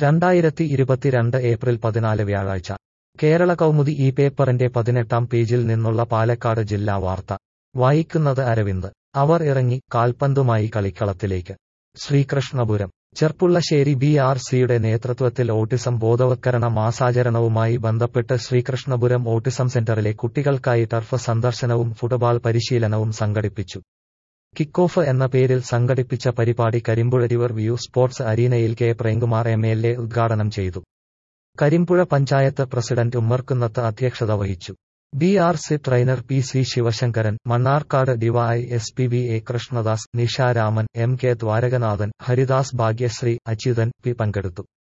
രണ്ടായിരത്തി ഇരുപത്തിരണ്ട് ഏപ്രിൽ പതിനാല് വ്യാഴാഴ്ച കേരള കൗമുദി ഈ പേപ്പറിന്റെ പതിനെട്ടാം പേജിൽ നിന്നുള്ള പാലക്കാട് ജില്ലാ വാർത്ത വായിക്കുന്നത് അരവിന്ദ് അവർ ഇറങ്ങി കാൽപന്തുമായി കളിക്കളത്തിലേക്ക് ശ്രീകൃഷ്ണപുരം ചെർപ്പുള്ളശ്ശേരി ബി ആർ സിയുടെ നേതൃത്വത്തിൽ ഓട്ടിസം ബോധവത്കരണ മാസാചരണവുമായി ബന്ധപ്പെട്ട് ശ്രീകൃഷ്ണപുരം ഓട്ടിസം സെന്ററിലെ കുട്ടികൾക്കായി ടർഫ് സന്ദർശനവും ഫുട്ബോൾ പരിശീലനവും സംഘടിപ്പിച്ചു കിക്ക് ഓഫ് എന്ന പേരിൽ സംഘടിപ്പിച്ച പരിപാടി കരിമ്പുഴ റിവർ വ്യൂ സ്പോർട്സ് അരീനയിൽ K Premkumar M L A ഉദ്ഘാടനം ചെയ്തു കരിമ്പുഴ പഞ്ചായത്ത് പ്രസിഡന്റ് ഉമ്മർക്കുന്നത്ത് അധ്യക്ഷത വഹിച്ചു B R C trainer P C Sivasankaran Mannarkkad D Y S P V A Krishnadas Nisharaman M K Dwarakanathan Haridas Bhagyasree Achuthan P പങ്കെടുത്തു